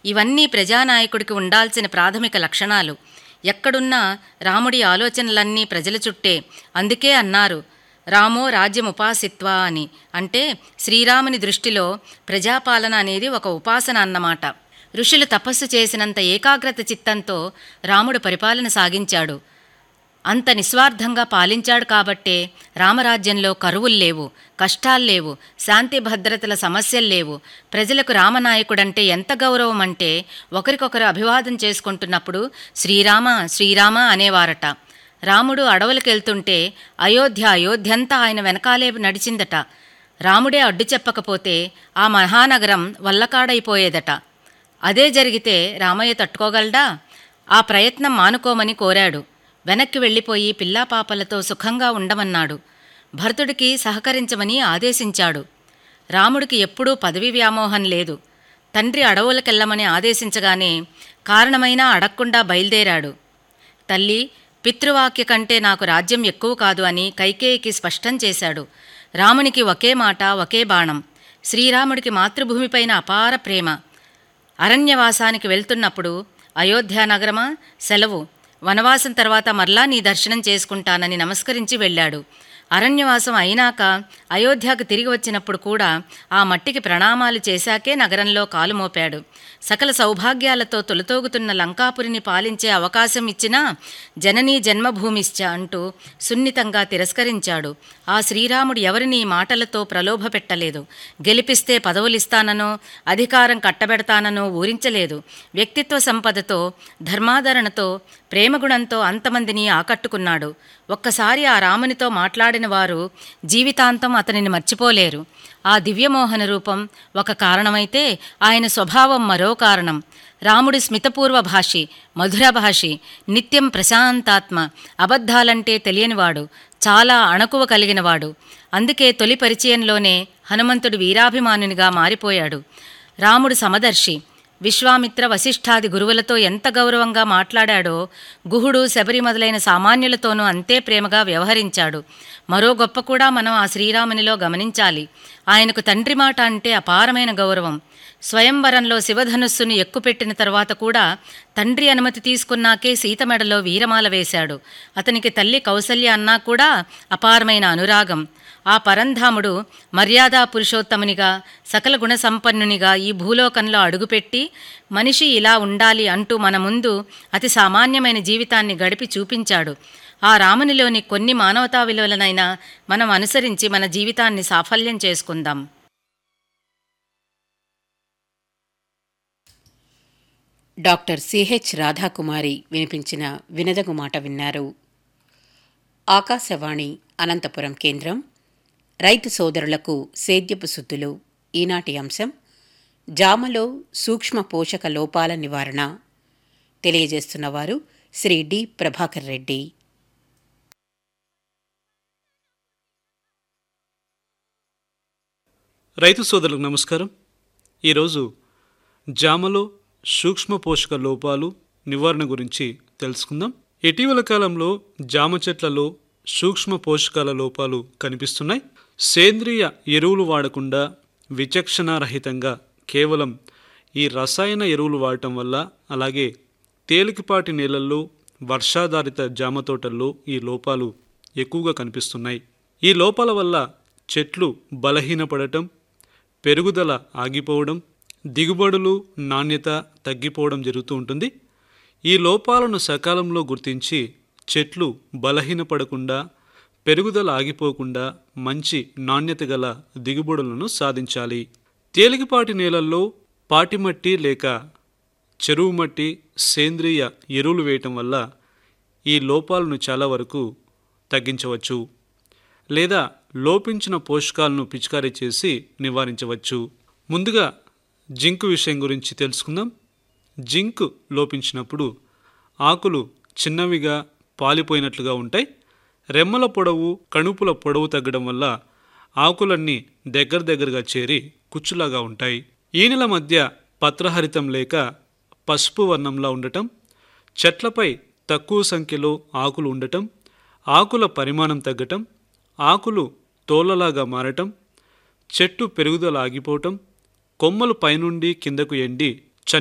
ఇవన్నీ ప్రజానాయకుడికి ఉండాల్సిన ప్రాథమిక లక్షణాలు ఎక్కడున్నా రాముడి ఆలోచనలన్నీ ప్రజల చుట్టే అందుకే అన్నారు రామో రాజ్యముపాసిత్వ అని అంటే శ్రీరాముని దృష్టిలో ప్రజాపాలన అనేది ఒక ఉపాసన అన్నమాట ఋషులు తపస్సు చేసినంత ఏకాగ్రత చిత్తంతో రాముడు పరిపాలన సాగించాడు అంత నిస్వార్థంగా పాలించాడు కాబట్టే రామరాజ్యంలో కరువులు లేవు కష్టాలు లేవు శాంతి భద్రతల సమస్యలు లేవు ప్రజలకు రామనాయకుడంటే ఎంత గౌరవం అంటే ఒకరికొకరు అభివాదం చేసుకుంటున్నప్పుడు శ్రీరామ శ్రీరామ అనేవారట రాముడు అడవులకెళ్తుంటే అయోధ్య అయోధ్యంతా ఆయన వెనకాలే నడిచిందట రాముడే అడ్డు చెప్పకపోతే ఆ మహానగరం వల్లకాడైపోయేదట అదే జరిగితే రామయ్య తట్టుకోగలడా ఆ ప్రయత్నం మానుకోమని కోరాడు వెనక్కి వెళ్ళిపోయి పిల్లాపాపలతో సుఖంగా ఉండమన్నాడు భరతుడికి సహకరించమని ఆదేశించాడు రాముడికి ఎప్పుడూ పదవి వ్యామోహం లేదు తండ్రి అడవులకెళ్ళమని ఆదేశించగానే కారణమైనా అడగకుండా బయలుదేరాడు తల్లి పితృవాక్య కంటే నాకు రాజ్యం ఎక్కువ కాదు అని కైకేయికి స్పష్టం చేశాడు రామునికి ఒకే మాట ఒకే బాణం శ్రీరాముడికి మాతృభూమిపైన అపార ప్రేమ అరణ్యవాసానికి వెళ్తున్నప్పుడు అయోధ్య నగరమా సెలవు వనవాసం తర్వాత మరలా నీ దర్శనం చేసుకుంటానని నమస్కరించి వెళ్ళాడు అరణ్యవాసం అయినాక అయోధ్యకు తిరిగి వచ్చినప్పుడు కూడా ఆ మట్టికి ప్రణామాలు చేశాకే నగరంలో కాలు మోపాడు సకల సౌభాగ్యాలతో తొలతోగుతున్న లంకాపురిని పాలించే అవకాశం ఇచ్చినా జననీ జన్మభూమిశ్చ అంటూ సున్నితంగా తిరస్కరించాడు ఆ శ్రీరాముడు ఎవరిని మాటలతో ప్రలోభ పెట్టలేదు గెలిపిస్తే పదవులిస్తాననో అధికారం కట్టబెడతాననో ఊరించలేదు వ్యక్తిత్వ సంపదతో ధర్మాదరణతో ప్రేమగుణంతో అంతమందిని ఆకట్టుకున్నాడు ఒక్కసారి ఆ రామునితో మాట్లాడిన వారు జీవితాంతం అతనిని మర్చిపోలేరు ఆ దివ్యమోహన రూపం ఒక కారణమైతే ఆయన స్వభావం మరో కారణం రాముడు స్మితపూర్వ భాషి మధుర భాషి నిత్యం ప్రశాంతాత్మ అబద్ధాలంటే తెలియనివాడు చాలా అణకువ కలిగినవాడు అందుకే తొలి పరిచయంలోనే హనుమంతుడు వీరాభిమానునిగా మారిపోయాడు రాముడు సమదర్శి విశ్వామిత్ర వశిష్ఠాది గురువులతో ఎంత గౌరవంగా మాట్లాడాడో గుహుడు శబరి మొదలైన సామాన్యులతోనూ అంతే ప్రేమగా వ్యవహరించాడు మరో గొప్ప కూడా మనం ఆ శ్రీరామునిలో గమనించాలి ఆయనకు తండ్రి మాట అంటే అపారమైన గౌరవం స్వయంవరంలో శివధనుస్సును ఎక్కుపెట్టిన తర్వాత కూడా తండ్రి అనుమతి తీసుకున్నాకే సీత మెడలో వీరమాల వేశాడు అతనికి తల్లి కౌసల్య అన్నా కూడా అపారమైన అనురాగం ఆ పరంధాముడు మర్యాదా పురుషోత్తమునిగా సకల గుణ సంపన్నునిగా ఈ భూలోకంలో అడుగుపెట్టి మనిషి ఇలా ఉండాలి అంటూ మన ముందు అతి సామాన్యమైన జీవితాన్ని గడిపి చూపించాడు ఆ రామునిలోని కొన్ని మానవతా విలువలనైనా మనం అనుసరించి మన జీవితాన్ని సాఫల్యం చేసుకుందాం డాక్టర్ సిహెచ్ రాధాకుమారి వినిపించిన వినదగు మాట విన్నారు ఆకాశవాణి అనంతపురం కేంద్రం రైతు సోదరులకు సేద్యపు సుద్దులు ఈనాటి అంశం జామలో సూక్ష్మ పోషక లోపాల నివారణ తెలియజేస్తున్నవారు శ్రీ డి ప్రభాకర్ రెడ్డి రైతు సోదరులకు నమస్కారం ఈరోజు జామలో సూక్ష్మ పోషక లోపాలు నివారణ గురించి తెలుసుకుందాం ఇటీవల కాలంలో జామ చెట్లలో సూక్ష్మ పోషకాల లోపాలు కనిపిస్తున్నాయి సేంద్రియ ఎరువులు వాడకుండా విచక్షణారహితంగా కేవలం ఈ రసాయన ఎరువులు వాడటం వల్ల అలాగే తేలికపాటి నేలల్లో వర్షాధారిత జామ తోటల్లో ఈ లోపాలు ఎక్కువగా కనిపిస్తున్నాయి ఈ లోపాల వల్ల చెట్లు బలహీనపడటం పెరుగుదల ఆగిపోవడం దిగుబడులు నాణ్యత తగ్గిపోవడం జరుగుతూ ఉంటుంది ఈ లోపాలను సకాలంలో గుర్తించి చెట్లు బలహీనపడకుండా పెరుగుదల ఆగిపోకుండా మంచి నాణ్యత గల దిగుబడులను సాధించాలి తేలికపాటి నేలల్లో పాటిమట్టి లేక చెరువు మట్టి సేంద్రియ ఎరువులు వేయటం వల్ల ఈ లోపాలను చాలా వరకు తగ్గించవచ్చు లేదా లోపించిన పోషకాలను పిచికారీ చేసి నివారించవచ్చు ముందుగా జింక్ విషయం గురించి తెలుసుకుందాం జింక్ లోపించినప్పుడు ఆకులు చిన్నవిగా పాలిపోయినట్లుగా ఉంటాయి రెమ్మల పొడవు కణుపుల పొడవు తగ్గడం వల్ల ఆకులన్నీ దగ్గర దగ్గరగా చేరి కుచ్చులాగా ఉంటాయి ఈనెల మధ్య పత్రహరితం లేక పసుపు వర్ణంలా ఉండటం చెట్లపై తక్కువ సంఖ్యలో ఆకులు ఉండటం ఆకుల పరిమాణం తగ్గటం ఆకులు తోలలాగా మారటం చెట్టు పెరుగుదల ఆగిపోవటం కొమ్మలు పైనుండి కిందకు ఎండి